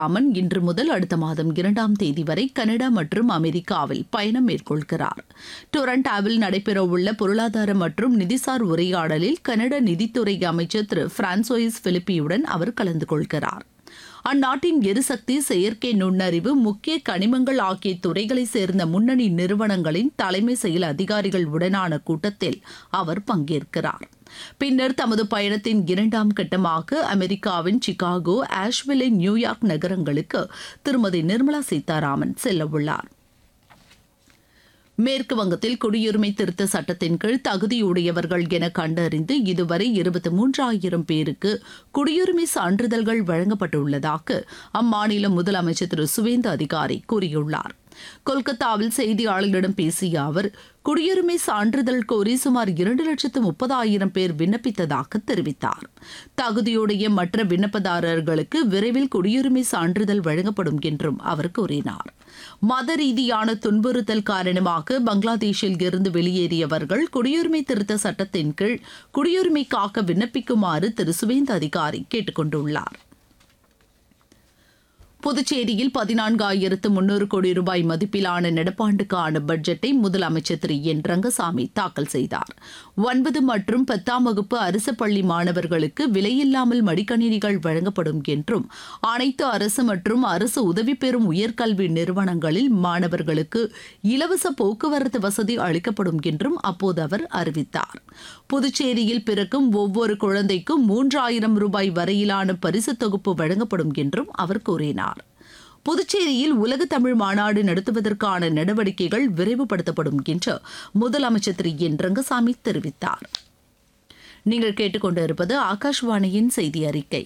அமன் இன்று முதல் அடுத்த மாதம் இரண்டாம் தேதி வரை கனடா மற்றும் அமெரிக்காவில் பயணம் மேற்கொள்கிறார் டொரண்டாவில் நடைபெறவுள்ள பொருளாதார மற்றும் நிதிசார் உரையாடலில் கனடா நிதித்துறை அமைச்சர் திரு பிரான்சோயிஸ் பிலிப்பியுடன் அவர் கலந்து கொள்கிறார் அந்நாட்டின் எரிசக்தி செயற்கை நுண்ணறிவு முக்கிய கனிமங்கள் ஆகிய துறைகளை சேர்ந்த முன்னணி நிறுவனங்களின் தலைமை செயல் அதிகாரிகள் உடனான கூட்டத்தில் அவர் பங்கேற்கிறார் பின்னர் தமது பயணத்தின் இரண்டாம் கட்டமாக அமெரிக்காவின் சிகாகோ ஆஷ்விலே நியூயார்க் நகரங்களுக்கு திருமதி நிர்மலா சீதாராமன் செல்லவுள்ளார் மேற்கு வங்கத்தில் குடியுரிமை திருத்த சட்டத்தின் கீழ் தகுதியுடையவர்கள் என கண்டறிந்து இதுவரை இருபத்தி மூன்றாயிரம் பேருக்கு குடியுரிமை சான்றிதழ்கள் வழங்கப்பட்டுள்ளதாக அம்மாநில முதலமைச்சர் திரு சுவேந்து அதிகாரி கூறியுள்ளார் கொல்கத்தாவில் செய்தியாளர்களிடம் பேசிய அவர் குடியுரிமை சான்றிதழ் கோரி சுமார் இரண்டு லட்சத்து முப்பதாயிரம் பேர் விண்ணப்பித்ததாக தெரிவித்தார் தகுதியுடைய மற்ற விண்ணப்பதாரர்களுக்கு விரைவில் குடியுரிமை சான்றிதழ் வழங்கப்படும் என்றும் அவர் கூறினார் மத ரீதியான துன்புறுத்தல் காரணமாக பங்களாதேஷில் இருந்து வெளியேறியவர்கள் குடியுரிமை திருத்த சட்டத்தின் கீழ் குடியுரிமை காக்க விண்ணப்பிக்குமாறு திரு சுவேந்த அதிகாரி கேட்டுக் கொண்டுள்ளார் புதுச்சேரியில் பதினான்காயிரத்து முன்னூறு கோடி ரூபாய் மதிப்பிலான நடப்பாண்டுக்கான பட்ஜெட்டை முதலமைச்சர் திரு என் ரங்கசாமி தாக்கல் செய்தார் ஒன்பது மற்றும் பத்தாம் வகுப்பு அரசு பள்ளி மாணவர்களுக்கு விலையில்லாமல் மடிக்கணினிகள் வழங்கப்படும் என்றும் அனைத்து அரசு மற்றும் அரசு உதவி பெறும் உயர்கல்வி நிறுவனங்களில் மாணவர்களுக்கு இலவச போக்குவரத்து வசதி அளிக்கப்படும் என்றும் அப்போது அவர் அறிவித்தார் புதுச்சேரியில் பிறக்கும் ஒவ்வொரு குழந்தைக்கும் மூன்றாயிரம் ரூபாய் வரையிலான பரிசு தொகுப்பு வழங்கப்படும் என்றும் அவர் கூறினார் புதுச்சேரியில் உலக தமிழ் மாநாடு நடத்துவதற்கான நடவடிக்கைகள் விரைவுபடுத்தப்படும் என்று முதலமைச்சர் திரு என் ரங்கசாமி தெரிவித்தார் நீங்கள் கேட்டுக்கொண்டிருப்பது ஆகாஷ்வாணியின் செய்தி அறிக்கை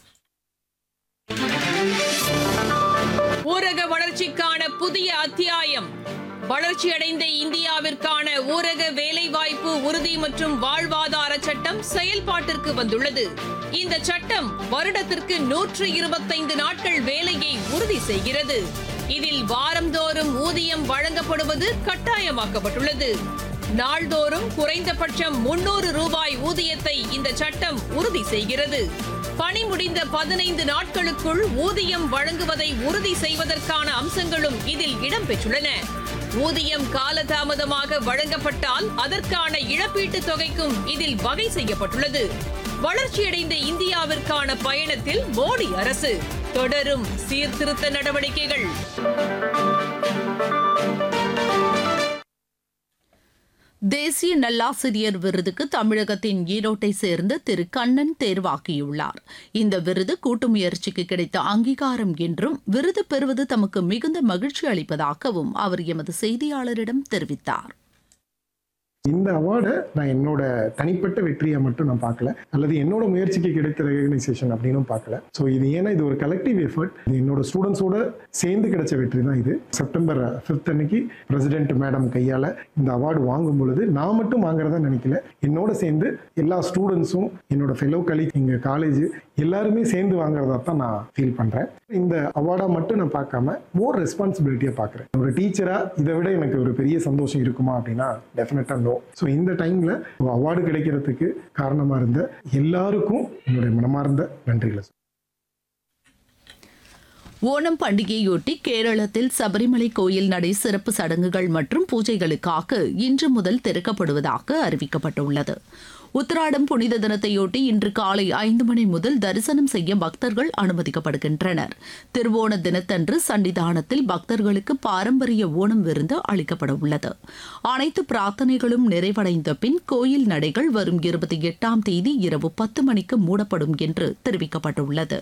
ஊரக வளர்ச்சிக்கான புதிய அத்தியாயம் வளர்ச்சியடைந்த இந்தியாவிற்கான ஊரக வேலைவாய்ப்பு உறுதி மற்றும் வாழ்வாதார சட்டம் செயல்பாட்டிற்கு வந்துள்ளது இந்த சட்டம் வருடத்திற்கு நூற்று இருபத்தைந்து நாட்கள் வேலையை உறுதி செய்கிறது இதில் வாரந்தோறும் ஊதியம் வழங்கப்படுவது கட்டாயமாக்கப்பட்டுள்ளது நாள்தோறும் குறைந்தபட்சம் முன்னூறு ரூபாய் ஊதியத்தை இந்த சட்டம் உறுதி செய்கிறது பணி முடிந்த பதினைந்து நாட்களுக்குள் ஊதியம் வழங்குவதை உறுதி செய்வதற்கான அம்சங்களும் இதில் இடம்பெற்றுள்ளன ஊதியம் காலதாமதமாக வழங்கப்பட்டால் அதற்கான இழப்பீட்டுத் தொகைக்கும் இதில் வகை செய்யப்பட்டுள்ளது வளர்ச்சியடைந்த இந்தியாவிற்கான பயணத்தில் மோடி அரசு தொடரும் சீர்திருத்த நடவடிக்கைகள் தேசிய நல்லாசிரியர் விருதுக்கு தமிழகத்தின் ஈரோட்டை சேர்ந்த திரு கண்ணன் தேர்வாகியுள்ளார் இந்த விருது கூட்டு முயற்சிக்கு கிடைத்த அங்கீகாரம் என்றும் விருது பெறுவது தமக்கு மிகுந்த மகிழ்ச்சி அளிப்பதாகவும் அவர் எமது செய்தியாளரிடம் தெரிவித்தார் இந்த அவார்டை நான் என்னோட தனிப்பட்ட வெற்றியை மட்டும் நான் பார்க்கல அல்லது என்னோட முயற்சிக்கு கிடைத்த ரெகனைசேஷன் அப்படின்னும் பார்க்கல ஸோ இது ஏன்னா இது ஒரு கலெக்டிவ் எஃபர்ட் இது என்னோட ஸ்டூடெண்ட்ஸோட சேர்ந்து கிடைச்ச வெற்றி தான் இது செப்டம்பர் ஃபிஃப்த் அன்னைக்கு பிரசிடென்ட் மேடம் கையால் இந்த அவார்டு வாங்கும் பொழுது நான் மட்டும் வாங்குறதா நினைக்கல என்னோட சேர்ந்து எல்லா ஸ்டூடெண்ட்ஸும் என்னோட ஃபெலோ கலீக் எங்கள் காலேஜ் எல்லாருமே சேர்ந்து வாங்குறதா தான் நான் ஃபீல் பண்ணுறேன் இந்த அவார்டை மட்டும் நான் பார்க்காம மோர் ரெஸ்பான்சிபிலிட்டியாக பார்க்குறேன் ஒரு டீச்சராக இதை விட எனக்கு ஒரு பெரிய சந்தோஷம் இருக்குமா அப்படின்னா டெஃபினட்டாக நோ ஸோ இந்த டைமில் அவார்டு கிடைக்கிறதுக்கு காரணமாக இருந்த எல்லாருக்கும் என்னுடைய மனமார்ந்த நன்றிகளை ஓணம் பண்டிகையொட்டி கேரளத்தில் சபரிமலை கோயில் நடை சிறப்பு சடங்குகள் மற்றும் பூஜைகளுக்காக இன்று முதல் திறக்கப்படுவதாக அறிவிக்கப்பட்டுள்ளது உத்தராடம் புனித தினத்தையொட்டி இன்று காலை ஐந்து மணி முதல் தரிசனம் செய்ய பக்தர்கள் அனுமதிக்கப்படுகின்றனர் திருவோண தினத்தன்று சன்னிதானத்தில் பக்தர்களுக்கு பாரம்பரிய ஓணம் விருந்து அளிக்கப்பட உள்ளது அனைத்து பிரார்த்தனைகளும் நிறைவடைந்த பின் கோயில் நடைகள் வரும் இருபத்தி எட்டாம் தேதி இரவு பத்து மணிக்கு மூடப்படும் என்று தெரிவிக்கப்பட்டுள்ளது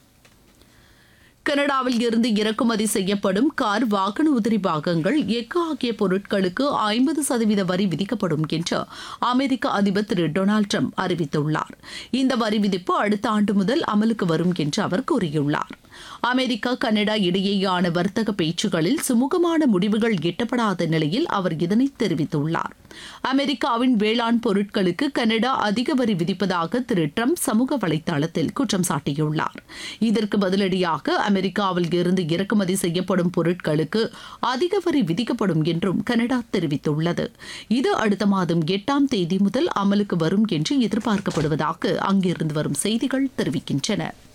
கனடாவில் இருந்து இறக்குமதி செய்யப்படும் கார் வாகன உதிரி பாகங்கள் எஃகு ஆகிய பொருட்களுக்கு ஐம்பது சதவீத வரி விதிக்கப்படும் என்று அமெரிக்க அதிபர் திரு டொனால்டு ட்ரம்ப் அறிவித்துள்ளார் இந்த வரி விதிப்பு அடுத்த ஆண்டு முதல் அமலுக்கு வரும் என்று அவர் கூறியுள்ளார் அமெரிக்கா கனடா இடையேயான வர்த்தக பேச்சுகளில் சுமூகமான முடிவுகள் எட்டப்படாத நிலையில் அவர் இதனை தெரிவித்துள்ளார் அமெரிக்காவின் வேளாண் பொருட்களுக்கு கனடா அதிக வரி விதிப்பதாக திரு ட்ரம்ப் சமூக வலைதளத்தில் குற்றம் சாட்டியுள்ளார் இதற்கு பதிலடியாக அமெரிக்காவில் இருந்து இறக்குமதி செய்யப்படும் பொருட்களுக்கு அதிக வரி விதிக்கப்படும் என்றும் கனடா தெரிவித்துள்ளது இது அடுத்த மாதம் எட்டாம் தேதி முதல் அமலுக்கு வரும் என்று எதிர்பார்க்கப்படுவதாக அங்கிருந்து வரும் செய்திகள் தெரிவிக்கின்றன